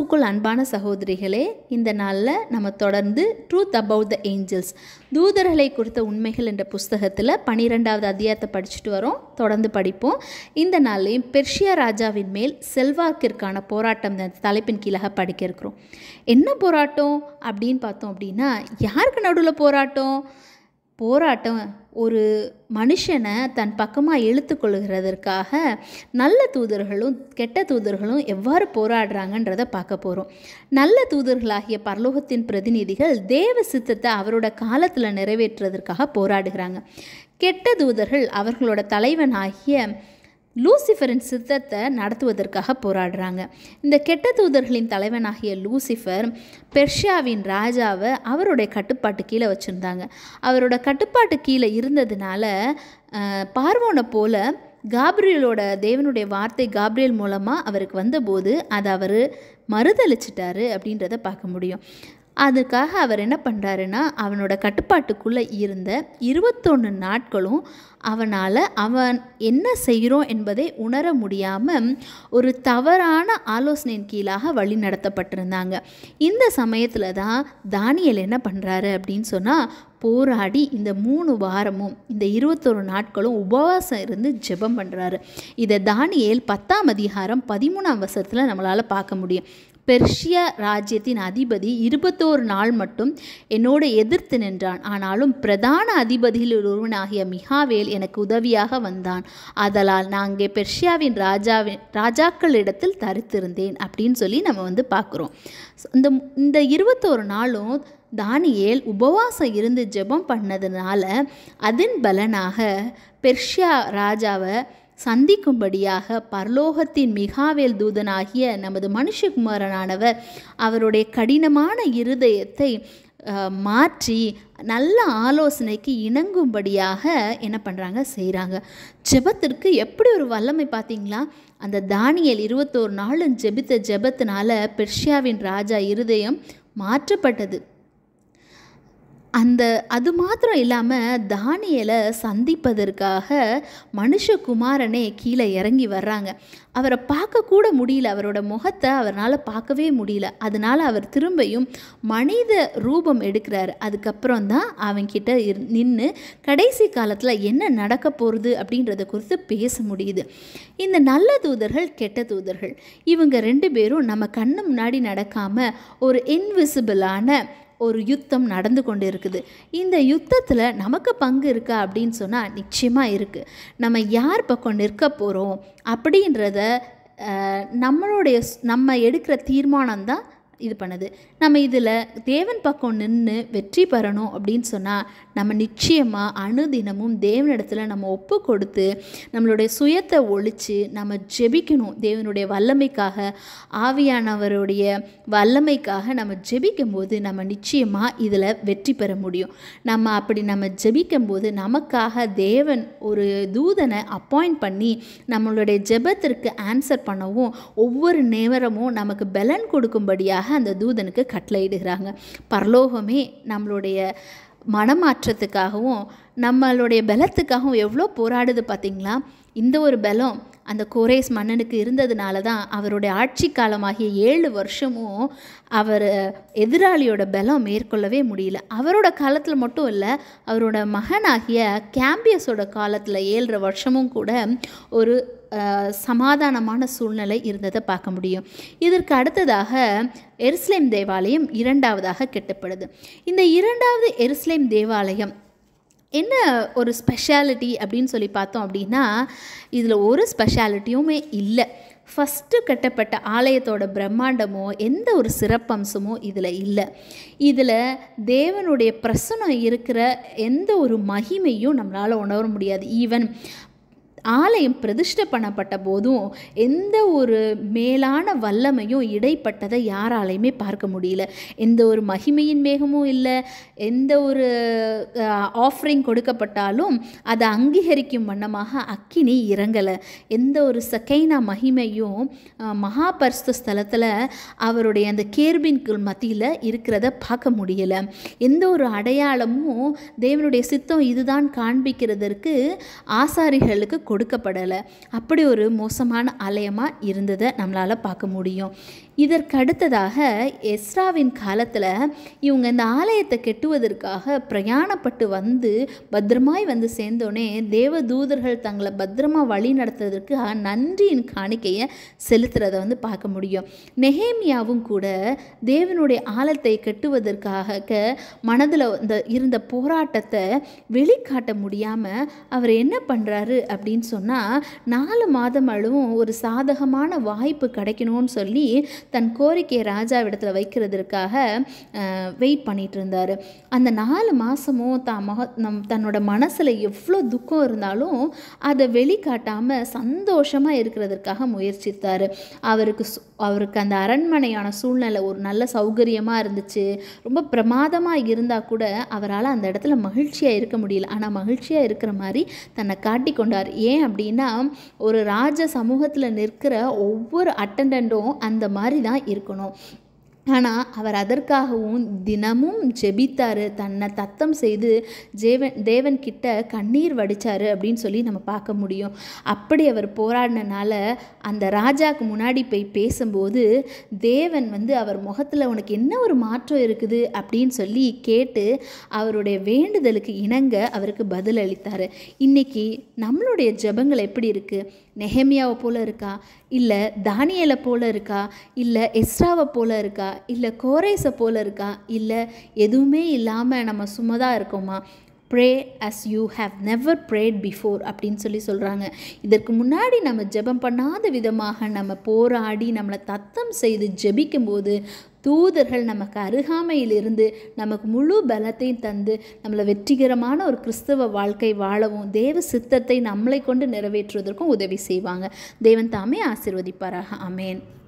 கிறிஸ்துக்குள் அன்பான சகோதரிகளே இந்த நாளில் நம்ம தொடர்ந்து ட்ரூத் அபவுட் த ஏஞ்சல்ஸ் தூதர்களை குறித்த உண்மைகள் என்ற புஸ்தகத்தில் பன்னிரெண்டாவது அத்தியாயத்தை படிச்சுட்டு வரோம் தொடர்ந்து படிப்போம் இந்த நாள்லையும் பெர்ஷியா ராஜாவின் மேல் செல்வாக்கிற்கான போராட்டம் இந்த தலைப்பின் கீழாக படிக்க இருக்கிறோம் என்ன போராட்டம் அப்படின்னு பார்த்தோம் அப்படின்னா யாருக்கு நடுவில் போராட்டம் போராட்டம் ஒரு மனுஷனை தன் பக்கமாக இழுத்து கொள்கிறதற்காக நல்ல தூதர்களும் கெட்ட தூதர்களும் எவ்வாறு போராடுறாங்கன்றதை பார்க்க போகிறோம் நல்ல தூதர்களாகிய பரலோகத்தின் பிரதிநிதிகள் தேவ சித்தத்தை அவரோட காலத்தில் நிறைவேற்றுறதற்காக போராடுகிறாங்க கெட்ட தூதர்கள் அவர்களோட தலைவனாகிய லூசிஃபரின் சித்தத்தை நடத்துவதற்காக போராடுறாங்க இந்த கெட்ட தூதர்களின் தலைவனாகிய லூசிஃபர் பெர்ஷியாவின் ராஜாவை அவருடைய கட்டுப்பாட்டு கீழே வச்சுருந்தாங்க அவரோட கட்டுப்பாட்டு கீழே இருந்ததுனால பார்வோனை போல காப்ரியலோட தேவனுடைய வார்த்தை காப்ரியல் மூலமாக அவருக்கு வந்தபோது அதை அவர் மறுதளிச்சிட்டாரு அப்படின்றத பார்க்க முடியும் அதுக்காக அவர் என்ன பண்ணுறாருன்னா அவனோட கட்டுப்பாட்டுக்குள்ளே இருந்த இருபத்தொன்று நாட்களும் அவனால் அவன் என்ன செய்கிறோம் என்பதை உணர முடியாமல் ஒரு தவறான ஆலோசனையின் கீழாக வழி நடத்தப்பட்டிருந்தாங்க இந்த சமயத்தில் தான் தானியல் என்ன பண்ணுறாரு அப்படின்னு சொன்னால் போராடி இந்த மூணு வாரமும் இந்த இருபத்தொரு நாட்களும் உபவாசம் இருந்து ஜெபம் பண்ணுறாரு இதை தானியேல் பத்தாம் அதிகாரம் பதிமூணாம் வருஷத்தில் நம்மளால் பார்க்க முடியும் பெர்ஷியா ராஜ்யத்தின் அதிபதி இருபத்தோரு நாள் மட்டும் என்னோடு எதிர்த்து நின்றான் ஆனாலும் பிரதான அதிபதியில் ஒருவனாகிய மிகாவேல் எனக்கு உதவியாக வந்தான் அதலால் நான் அங்கே பெர்ஷியாவின் ராஜாவின் ராஜாக்களிடத்தில் தரித்திருந்தேன் அப்படின்னு சொல்லி நம்ம வந்து பார்க்குறோம் இந்த இந்த இருபத்தோரு நாளும் தானியேல் உபவாசம் இருந்து ஜெபம் பண்ணதுனால அதன் பலனாக பெர்ஷியா ராஜாவை சந்திக்கும்படியாக பரலோகத்தின் மிகாவேல் தூதனாகிய நமது மனுஷகுமாரனானவர் அவருடைய கடினமான இருதயத்தை மாற்றி நல்ல ஆலோசனைக்கு இணங்கும்படியாக என்ன பண்ணுறாங்க செய்கிறாங்க ஜெபத்திற்கு எப்படி ஒரு வல்லமை பார்த்தீங்களா அந்த தானியல் இருபத்தோரு நாளும் ஜெபித்த ஜெபத்தினால பெர்ஷியாவின் ராஜா இருதயம் மாற்றப்பட்டது அந்த அது மாத்திரம் இல்லாமல் தானியலை சந்திப்பதற்காக மனுஷகுமாரனே கீழே இறங்கி வர்றாங்க அவரை பார்க்கக்கூட முடியல அவரோட முகத்தை அவரால் பார்க்கவே முடியல அதனால் அவர் திரும்பியும் மனித ரூபம் எடுக்கிறார் அதுக்கப்புறம் தான் அவன்கிட்ட நின்று கடைசி காலத்தில் என்ன நடக்க போகிறது அப்படின்றத குறித்து பேச முடியுது இந்த நல்ல தூதர்கள் கெட்ட தூதர்கள் இவங்க ரெண்டு பேரும் நம்ம கண்ணு முன்னாடி நடக்காமல் ஒரு இன்விசிபிளான ஒரு யுத்தம் நடந்து கொண்டு இருக்குது இந்த யுத்தத்தில் நமக்கு பங்கு இருக்கா அப்படின்னு சொன்னால் நிச்சயமாக இருக்குது நம்ம யார் பக்கம் நிற்க போகிறோம் அப்படின்றத நம்மளுடைய நம்ம எடுக்கிற தீர்மானம் தான் இது பண்ணுது நம்ம இதில் தேவன் பக்கம் நின்று வெற்றி பெறணும் அப்படின்னு சொன்னால் நம்ம நிச்சயமாக அணுதினமும் தேவனிடத்தில் நம்ம ஒப்பு கொடுத்து நம்மளுடைய சுயத்தை ஒழித்து நம்ம ஜெபிக்கணும் தேவனுடைய வல்லமைக்காக ஆவியானவருடைய வல்லமைக்காக நம்ம ஜெபிக்கும் போது நம்ம நிச்சயமாக இதில் வெற்றி பெற முடியும் நம்ம அப்படி நம்ம ஜெபிக்கும் போது நமக்காக தேவன் ஒரு தூதனை அப்பாயிண்ட் பண்ணி நம்மளுடைய ஜெபத்திற்கு ஆன்சர் பண்ணவும் ஒவ்வொரு நேரமும் நமக்கு பலன் கொடுக்கும்படியாக அந்த தூதனுக்கு கட்டளையிடுகிறாங்க பரலோகமே நம்மளுடைய மனமாற்றத்துக்காகவும் நம்மளுடைய பலத்துக்காகவும் எவ்வளோ போராடுது பார்த்திங்களா இந்த ஒரு பலம் அந்த கோரேஸ் மன்னனுக்கு இருந்ததுனால தான் அவருடைய ஆட்சி காலமாகிய ஏழு வருஷமும் அவர் எதிராளியோட பலம் மேற்கொள்ளவே முடியல அவரோட காலத்தில் மட்டும் இல்லை அவரோட மகனாகிய கேம்பியஸோட காலத்தில் ஏழரை வருஷமும் கூட ஒரு சமாதானமான சூழ்நிலை இருந்ததை பார்க்க முடியும் இதற்கு அடுத்ததாக எருசலேம் தேவாலயம் இரண்டாவதாக கெட்டப்படுது இந்த இரண்டாவது எருசலேம் தேவாலயம் என்ன ஒரு ஸ்பெஷாலிட்டி அப்படின்னு சொல்லி பார்த்தோம் அப்படின்னா இதில் ஒரு ஸ்பெஷாலிட்டியுமே இல்லை ஃபஸ்ட்டு கட்டப்பட்ட ஆலயத்தோட பிரம்மாண்டமோ எந்த ஒரு சிறப்பம்சமோ இதில் இல்லை இதில் தேவனுடைய பிரசனம் இருக்கிற எந்த ஒரு மகிமையும் நம்மளால் உணர முடியாது ஈவன் ஆலயம் பிரதிஷ்டை பண்ணப்பட்ட போதும் எந்த ஒரு மேலான வல்லமையும் இடைப்பட்டதை யாராலையுமே பார்க்க முடியல எந்த ஒரு மகிமையின் மேகமும் இல்லை எந்த ஒரு ஆஃபரிங் கொடுக்கப்பட்டாலும் அதை அங்கீகரிக்கும் வண்ணமாக அக்கினி இறங்கலை எந்த ஒரு சக்கைனா மகிமையும் மகாபரிஸ்த ஸ்தலத்தில் அவருடைய அந்த கேர்பின்கள் மத்தியில் இருக்கிறத பார்க்க முடியலை எந்த ஒரு அடையாளமும் தேவனுடைய சித்தம் இதுதான் காண்பிக்கிறதற்கு ஆசாரிகளுக்கு கொடுக்கப்படலை அப்படி ஒரு மோசமான ஆலயமாக இருந்ததை நம்மளால் பார்க்க முடியும் இதற்கு அடுத்ததாக எஸ்ராவின் காலத்தில் இவங்க இந்த ஆலயத்தை கெட்டுவதற்காக பிரயாணப்பட்டு வந்து பத்திரமாய் வந்து சேர்ந்தோடனே தேவ தூதர்கள் தங்களை பத்திரமா வழி நடத்துறதற்கு நன்றியின் காணிக்கையை செலுத்துறதை வந்து பார்க்க முடியும் நெஹேமியாவும் கூட தேவனுடைய ஆலயத்தை கெட்டுவதற்காக மனதில் இந்த இருந்த போராட்டத்தை வெளிக்காட்ட முடியாமல் அவர் என்ன பண்ணுறாரு அப்படின்னு சொன்னால் நாலு மாதம் அளவும் ஒரு சாதகமான வாய்ப்பு கிடைக்கணும்னு சொல்லி தன் கோரிக்கையை ராஜாவிடத்தில் வைக்கிறதற்காக வெயிட் பண்ணிட்டு இருந்தார் அந்த நாலு மாதமும் தான் மக நம் தன்னோட மனசில் எவ்வளோ துக்கம் இருந்தாலும் அதை வெளிக்காட்டாமல் சந்தோஷமாக இருக்கிறதற்காக முயற்சித்தார் அவருக்கு சு- அவருக்கு அந்த அரண்மனையான சூழ்நிலை ஒரு நல்ல சௌகரியமாக இருந்துச்சு ரொம்ப பிரமாதமாக இருந்தால் கூட அவரால் அந்த இடத்துல மகிழ்ச்சியாக இருக்க முடியல ஆனால் மகிழ்ச்சியாக இருக்கிற மாதிரி தன்னை காட்டிக் கொண்டார் ஏன் அப்படின்னா ஒரு ராஜ சமூகத்தில் நிற்கிற ஒவ்வொரு அட்டண்டண்ட்டும் அந்த மாதிரி தான் இருக்கணும் ஆனால் அவர் அதற்காகவும் தினமும் ஜெபித்தார் தன்னை தத்தம் செய்து ஜேவன் தேவன் கிட்ட கண்ணீர் வடித்தார் அப்படின்னு சொல்லி நம்ம பார்க்க முடியும் அப்படி அவர் போராடினனால அந்த ராஜாக்கு முன்னாடி போய் பேசும்போது தேவன் வந்து அவர் முகத்தில் உனக்கு என்ன ஒரு மாற்றம் இருக்குது அப்படின்னு சொல்லி கேட்டு அவருடைய வேண்டுதலுக்கு இணங்க அவருக்கு பதில் அளித்தார் இன்னைக்கு நம்மளுடைய ஜெபங்கள் எப்படி இருக்குது நெஹமியாவை போல இருக்கா இல்லை தானியலை போல இருக்கா இல்லை எஸ்ராவை போல இருக்கா இல்லை கோரேஸை போல இருக்கா இல்லை எதுவுமே இல்லாமல் நம்ம சும்மாதான் இருக்கோமா pray as you have never prayed before அப்படின்னு சொல்லி சொல்கிறாங்க இதற்கு முன்னாடி நம்ம ஜெபம் பண்ணாத விதமாக நம்ம போராடி நம்மளை தத்தம் செய்து ஜெபிக்கும்போது தூதர்கள் நமக்கு அருகாமையிலிருந்து நமக்கு முழு பலத்தையும் தந்து நம்மளை வெற்றிகரமான ஒரு கிறிஸ்தவ வாழ்க்கை வாழவும் தேவ சித்தத்தை நம்மளை கொண்டு நிறைவேற்றுவதற்கும் உதவி செய்வாங்க தேவன் தாமே ஆசீர்வதிப்பாராக அமேன்